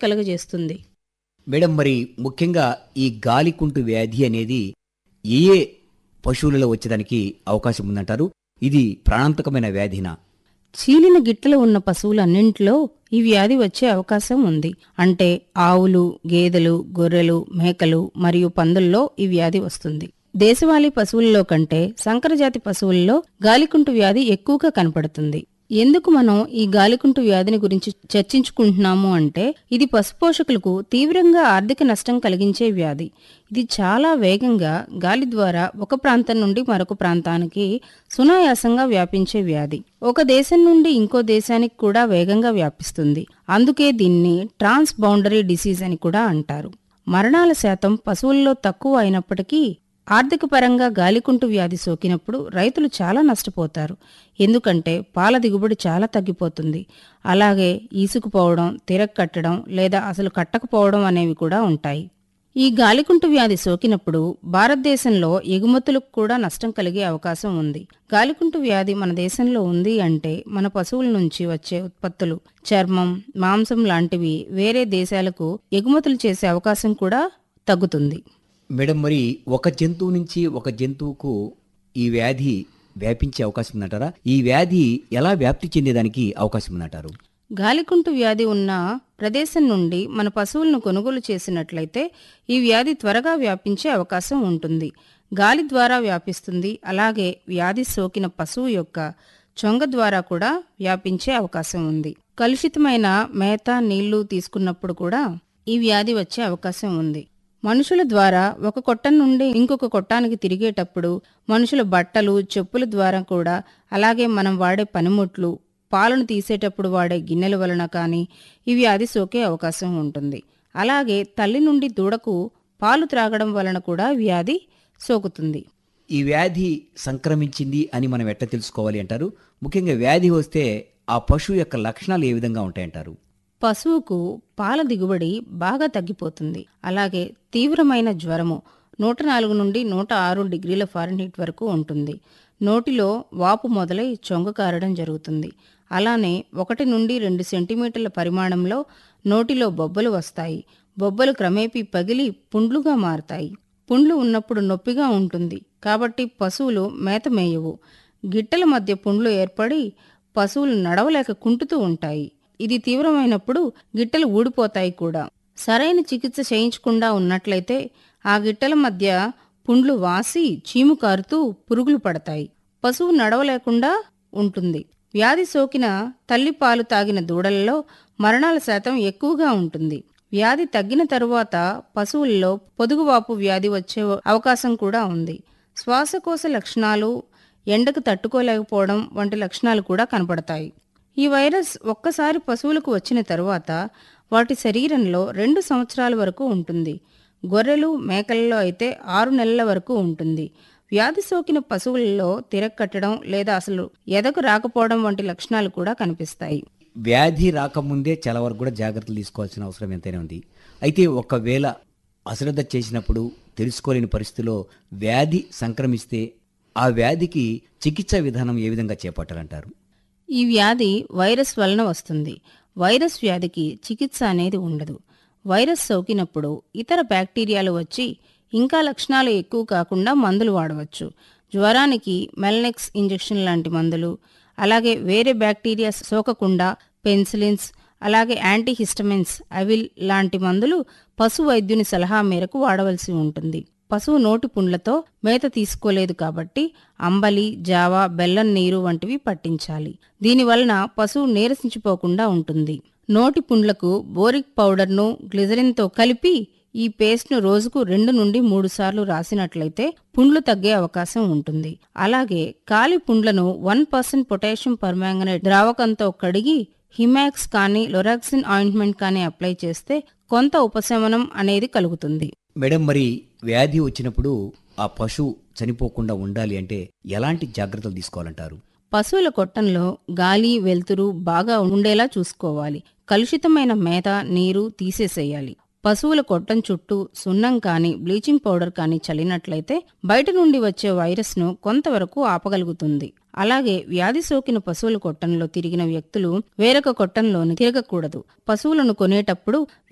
కలుగజేస్తుంది madam మరి ముఖ్యంగా ఈ గాలికుంటు వ్యాధి అనేది ఏ ఏ పశువులలో వచ్చేదానికి అవకాశం ఉందంటారు ఇది ప్రాణాంతకమైన వ్యాధినా చీలిన గిట్టలు ఉన్న పశువులన్నింటిలో ఈ వ్యాధి వచ్చే అవకాశం ఉంది అంటే ఆవులు గేదెలు గొర్రెలు మేకలు మరియు పందుల్లో ఈ వ్యాధి వస్తుంది దేశవాళీ పశువుల్లో కంటే సంకరజాతి పశువుల్లో గాలికుంటు వ్యాధి ఎక్కువగా కనపడుతుంది ఎందుకు మనం ఈ గాలికుంటు వ్యాధిని గురించి చర్చించుకుంటున్నాము అంటే ఇది పశుపోషకులకు తీవ్రంగా ఆర్థిక నష్టం కలిగించే వ్యాధి ఇది చాలా వేగంగా గాలి ద్వారా ఒక ప్రాంతం నుండి మరొక ప్రాంతానికి సునాయాసంగా వ్యాపించే వ్యాధి ఒక దేశం నుండి ఇంకో దేశానికి కూడా వేగంగా వ్యాపిస్తుంది అందుకే దీన్ని ట్రాన్స్ బౌండరీ డిసీజ్ అని కూడా అంటారు మరణాల శాతం పశువుల్లో తక్కువ అయినప్పటికీ ఆర్థిక పరంగా గాలికుంటు వ్యాధి సోకినప్పుడు రైతులు చాలా నష్టపోతారు ఎందుకంటే పాల దిగుబడి చాలా తగ్గిపోతుంది అలాగే ఈసుకుపోవడం తిరగకట్టడం లేదా అసలు కట్టకపోవడం అనేవి కూడా ఉంటాయి ఈ గాలికుంటు వ్యాధి సోకినప్పుడు భారతదేశంలో ఎగుమతులకు కూడా నష్టం కలిగే అవకాశం ఉంది గాలికుంటు వ్యాధి మన దేశంలో ఉంది అంటే మన పశువుల నుంచి వచ్చే ఉత్పత్తులు చర్మం మాంసం లాంటివి వేరే దేశాలకు ఎగుమతులు చేసే అవకాశం కూడా తగ్గుతుంది మేడం మరి ఒక జంతువు నుంచి ఒక జంతువుకు ఈ వ్యాధి వ్యాపించే అవకాశం ఉందంటారా ఈ వ్యాధి ఎలా వ్యాప్తి చెందేదానికి అవకాశం ఉందంటారు గాలికుంటు వ్యాధి ఉన్న ప్రదేశం నుండి మన పశువులను కొనుగోలు చేసినట్లయితే ఈ వ్యాధి త్వరగా వ్యాపించే అవకాశం ఉంటుంది గాలి ద్వారా వ్యాపిస్తుంది అలాగే వ్యాధి సోకిన పశువు యొక్క చొంగ ద్వారా కూడా వ్యాపించే అవకాశం ఉంది కలుషితమైన మేత నీళ్లు తీసుకున్నప్పుడు కూడా ఈ వ్యాధి వచ్చే అవకాశం ఉంది మనుషుల ద్వారా ఒక కొట్టం నుండి ఇంకొక కొట్టానికి తిరిగేటప్పుడు మనుషుల బట్టలు చెప్పుల ద్వారా కూడా అలాగే మనం వాడే పనిముట్లు పాలను తీసేటప్పుడు వాడే గిన్నెల వలన కానీ ఈ వ్యాధి సోకే అవకాశం ఉంటుంది అలాగే తల్లి నుండి దూడకు పాలు త్రాగడం వలన కూడా వ్యాధి సోకుతుంది ఈ వ్యాధి సంక్రమించింది అని మనం ఎట్లా తెలుసుకోవాలి అంటారు ముఖ్యంగా వ్యాధి వస్తే ఆ పశువు యొక్క లక్షణాలు ఏ విధంగా ఉంటాయంటారు పశువుకు పాల దిగుబడి బాగా తగ్గిపోతుంది అలాగే తీవ్రమైన జ్వరము నూట నాలుగు నుండి నూట ఆరు డిగ్రీల ఫారెన్హీట్ వరకు ఉంటుంది నోటిలో వాపు మొదలై చొంగ కారడం జరుగుతుంది అలానే ఒకటి నుండి రెండు సెంటీమీటర్ల పరిమాణంలో నోటిలో బొబ్బలు వస్తాయి బొబ్బలు క్రమేపీ పగిలి పుండ్లుగా మారతాయి పుండ్లు ఉన్నప్పుడు నొప్పిగా ఉంటుంది కాబట్టి పశువులు మేత మేయవు గిట్టల మధ్య పుండ్లు ఏర్పడి పశువులు నడవలేక కుంటుతూ ఉంటాయి ఇది తీవ్రమైనప్పుడు గిట్టలు ఊడిపోతాయి కూడా సరైన చికిత్స చేయించకుండా ఉన్నట్లయితే ఆ గిట్టల మధ్య పుండ్లు వాసి చీము కారుతూ పురుగులు పడతాయి పశువు నడవలేకుండా ఉంటుంది వ్యాధి సోకిన తల్లి పాలు తాగిన దూడలలో మరణాల శాతం ఎక్కువగా ఉంటుంది వ్యాధి తగ్గిన తరువాత పశువుల్లో పొదుగువాపు వ్యాధి వచ్చే అవకాశం కూడా ఉంది శ్వాసకోశ లక్షణాలు ఎండకు తట్టుకోలేకపోవడం వంటి లక్షణాలు కూడా కనపడతాయి ఈ వైరస్ ఒక్కసారి పశువులకు వచ్చిన తరువాత వాటి శరీరంలో రెండు సంవత్సరాల వరకు ఉంటుంది గొర్రెలు మేకలలో అయితే ఆరు నెలల వరకు ఉంటుంది వ్యాధి సోకిన పశువులలో తిరగకట్టడం లేదా అసలు ఎదకు రాకపోవడం వంటి లక్షణాలు కూడా కనిపిస్తాయి వ్యాధి రాకముందే చాలా వరకు కూడా జాగ్రత్తలు తీసుకోవాల్సిన అవసరం ఎంతైనా ఉంది అయితే ఒకవేళ అశ్రద్ధ చేసినప్పుడు తెలుసుకోలేని పరిస్థితిలో వ్యాధి సంక్రమిస్తే ఆ వ్యాధికి చికిత్సా విధానం ఏ విధంగా చేపట్టాలంటారు ఈ వ్యాధి వైరస్ వలన వస్తుంది వైరస్ వ్యాధికి చికిత్స అనేది ఉండదు వైరస్ సోకినప్పుడు ఇతర బ్యాక్టీరియాలు వచ్చి ఇంకా లక్షణాలు ఎక్కువ కాకుండా మందులు వాడవచ్చు జ్వరానికి మెల్నెక్స్ ఇంజెక్షన్ లాంటి మందులు అలాగే వేరే బ్యాక్టీరియా సోకకుండా పెన్సిలిన్స్ అలాగే యాంటీహిస్టమిన్స్ అవిల్ లాంటి మందులు పశు వైద్యుని సలహా మేరకు వాడవలసి ఉంటుంది పశువు నోటి పుండ్లతో మేత తీసుకోలేదు కాబట్టి అంబలి జావా బెల్లం నీరు వంటివి పట్టించాలి దీనివలన పశువు నీరసించిపోకుండా ఉంటుంది నోటి పుండ్లకు బోరిక్ పౌడర్ను గ్లిజరిన్తో కలిపి ఈ పేస్ట్ను రోజుకు రెండు నుండి మూడు సార్లు రాసినట్లయితే పుండ్లు తగ్గే అవకాశం ఉంటుంది అలాగే కాలి పుండ్లను వన్ పర్సెంట్ పొటాషియం పర్మాంగనేట్ ద్రావకంతో కడిగి హిమాక్స్ కానీ లొరాక్సిన్ ఆయింట్మెంట్ కానీ అప్లై చేస్తే కొంత ఉపశమనం అనేది కలుగుతుంది మేడం మరి వ్యాధి వచ్చినప్పుడు ఆ పశువు చనిపోకుండా ఉండాలి అంటే ఎలాంటి జాగ్రత్తలు తీసుకోవాలంటారు పశువుల కొట్టంలో గాలి వెలుతురు బాగా ఉండేలా చూసుకోవాలి కలుషితమైన మేత నీరు తీసేసేయాలి పశువుల కొట్టం చుట్టూ సున్నం కానీ బ్లీచింగ్ పౌడర్ కానీ చల్లినట్లయితే బయట నుండి వచ్చే వైరస్ను కొంతవరకు ఆపగలుగుతుంది అలాగే వ్యాధి సోకిన పశువుల కొట్టంలో తిరిగిన వ్యక్తులు వేరొక కొట్టంలోని తిరగకూడదు పశువులను కొనేటప్పుడు